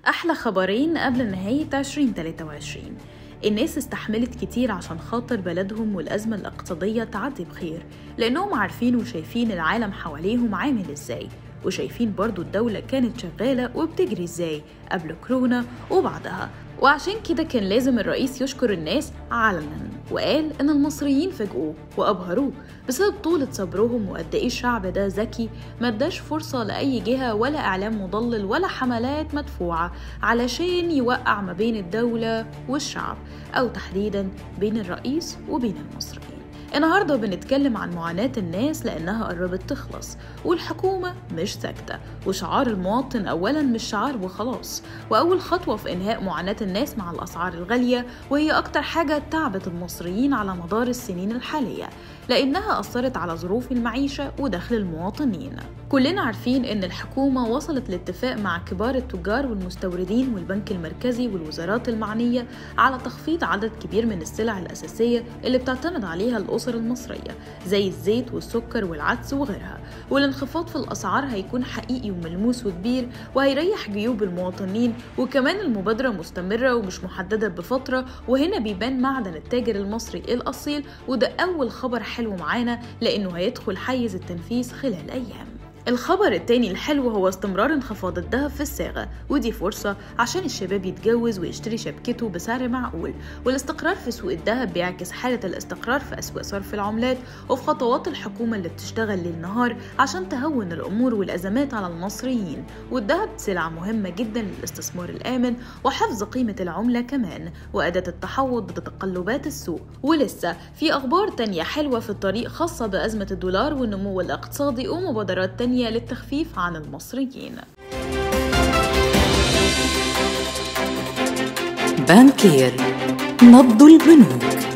أحلى خبرين قبل نهاية 2023 الناس استحملت كتير عشان خاطر بلدهم والأزمة الاقتصادية تعدي بخير لأنهم عارفين وشايفين العالم حواليهم عامل إزاي وشايفين برضو الدولة كانت شغالة وبتجري إزاي قبل كورونا وبعدها وعشان كده كان لازم الرئيس يشكر الناس علنا وقال إن المصريين فاجئوه وأبهروه بسبب طولة صبرهم وقد إيه الشعب ده ذكي ما اداش فرصة لأي جهة ولا إعلام مضلل ولا حملات مدفوعة علشان يوقع ما بين الدولة والشعب أو تحديدا بين الرئيس وبين المصريين النهارده بنتكلم عن معاناة الناس لأنها قربت تخلص والحكومة مش ساكتة وشعار المواطن أولا مش شعار وخلاص وأول خطوة في إنهاء معاناة الناس مع الأسعار الغالية وهي أكتر حاجة تعبت المصريين على مدار السنين الحالية لأنها أثرت على ظروف المعيشة ودخل المواطنين كلنا عارفين إن الحكومة وصلت لاتفاق مع كبار التجار والمستوردين والبنك المركزي والوزارات المعنية على تخفيض عدد كبير من السلع الأساسية اللي بتعتمد عليها الأسر المصرية زي الزيت والسكر والعدس وغيرها والانخفاض في الأسعار هيكون حقيقي وملموس وكبير وهيريح جيوب المواطنين وكمان المبادرة مستمرة ومش محددة بفترة وهنا بيبان معدن التاجر المصري الأصيل وده أول خبر حلو معانا لأنه هيدخل حيز التنفيذ خلال أيام الخبر التاني الحلو هو استمرار انخفاض الذهب في الصاغة ودي فرصة عشان الشباب يتجوز ويشتري شبكته بسعر معقول والاستقرار في سوق الذهب بيعكس حالة الاستقرار في أسواق صرف العملات وفي خطوات الحكومة اللي بتشتغل ليل نهار عشان تهون الأمور والأزمات على المصريين والذهب سلعة مهمة جدا للاستثمار الآمن وحفظ قيمة العملة كمان وأداة التحوط بتقلبات السوق ولسه في أخبار تانية حلوة في الطريق خاصة بأزمة الدولار والنمو الاقتصادي ومبادرات تانية للتخفيف عن المصريين بانكير نبض البنوك